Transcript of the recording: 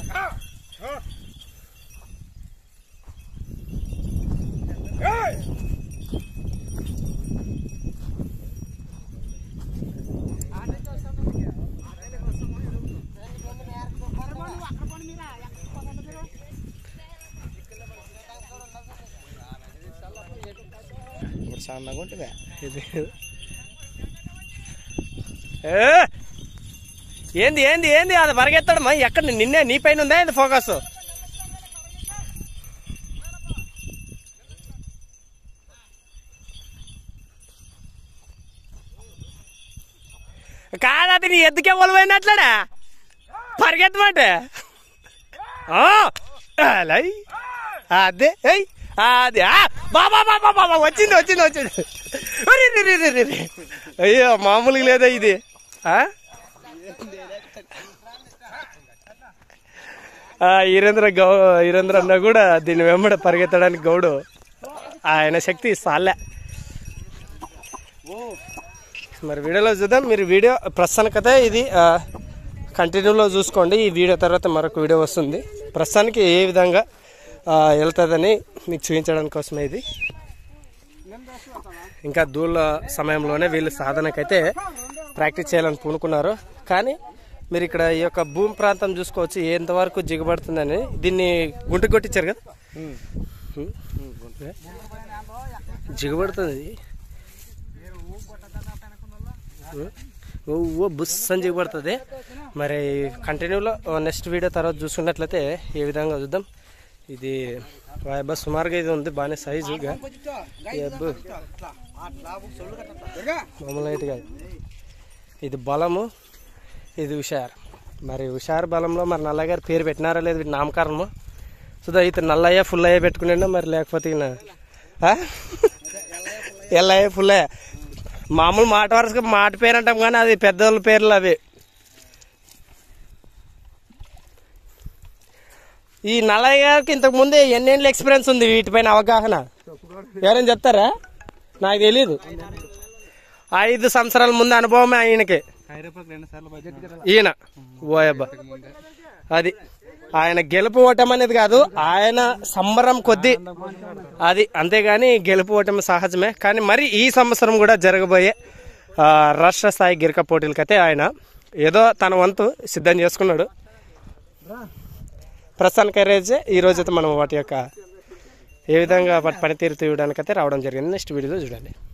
ఇప్పుడు సన్నగా ఉంటుంది ఇది ఏ! ఏంది ఏంది ఏంది అది పరిగెత్తాడు మా ఎక్కడ నిన్నే నీ పైన ఉందా ఏంది ఫోకస్ కాదు నీ ఎద్దుకే ఒలవైనట్లడా పరిగెత్తమాట అలై అదే ఏయ్ అది ఆ, బాబా బాబా బాబా వచ్చింది వచ్చింది వచ్చింది అరే, రే, రే, రే, రే, రే. అయ్యో మామూలుగా లేదా ఇది ఆ? ఆ, ఈరేంద్ర గౌ ఈరేంద్ర అన్న కూడా దీన్ని వెంబడ పరిగెత్తడానికి గౌడు ఆయన శక్తి సాలే మరి వీడియోలో చూద్దాం మీరు వీడియో ప్రస్తుతానికైతే ఇది ఆ, కంటిన్యూలో చూసుకోండి ఈ వీడియో తర్వాత మరొక వీడియో వస్తుంది ప్రస్తుతానికి ఏ విధంగా ఆ, వెళ్తుందని మీకు చూపించడానికి కోసమే ఇది ఇంకా దూళ్ళ సమయంలోనే వీళ్ళు సాధనకైతే ప్రాక్టీస్ చేయాలని పూనుకున్నారు కానీ మీరు ఇక్కడ ఈ యొక్క భూమి ప్రాంతం చూసుకోవచ్చు ఎంతవరకు జిగబడుతుందని దీన్ని గుంట కొట్టించారు కదా ఉం. జిగబడుతుంది ఓ ఓ బుస్ అని జిగబడుతుంది మరి కంటిన్యూలో నెక్స్ట్ వీడియో తర్వాత చూసుకున్నట్లయితే ఏ విధంగా చూద్దాం ఇది వాయబ్బా సుమారుగా ఇది ఉంది బాగానే సైజుగా ఈ అబ్బు మామూలు అయితే కాదు ఇది బలము ఇది హుషార్ మరి హుషార్ బలంలో మరి నల్లయ్య గారు పేరు పెట్టినారా లేదు వీటి నామకరణము సుధా ఇతను నల్లయ్య ఫుల్లయ్య పెట్టుకున్నాడు మరి లేకపోతే ఈయన ఆ? ఎల్లయ్య ఫుల్లయ్య మామూలు మాట వరుసగా మాట పేరు అంటాం కానీ అది పెద్దోళ్ళ పేర్లు అవి ఈ నల్లయ్య గారికి ఇంతకు ముందే ఎన్నేళ్ళ ఎక్స్పీరియన్స్ ఉంది వీటిపైన అవగాహన ఎవరైనా చెప్తారా నాకు తెలియదు ఐదు సంవత్సరాల ముందు అనుభవమే ఆయనకి ఈయన ఓయబ్బా అది ఆయన గెలుపు ఓటం అనేది కాదు ఆయన సంబరం కొద్దీ అది అంతేగాని గెలుపు ఓటమి సహజమే కానీ మరి ఈ సంవత్సరం కూడా జరగబోయే ఆ, రాష్ట్ర స్థాయి గిరిక పోటీలకైతే ఆయన ఏదో తన వంతు సిద్ధం చేసుకున్నాడు ప్రస్తుతానికి అయితే ఈ రోజైతే మనం వాటి యొక్క ఏ విధంగా వాటి పనితీరు తీయడానికైతే రావడం జరిగింది నెక్స్ట్ వీడియోలో చూడండి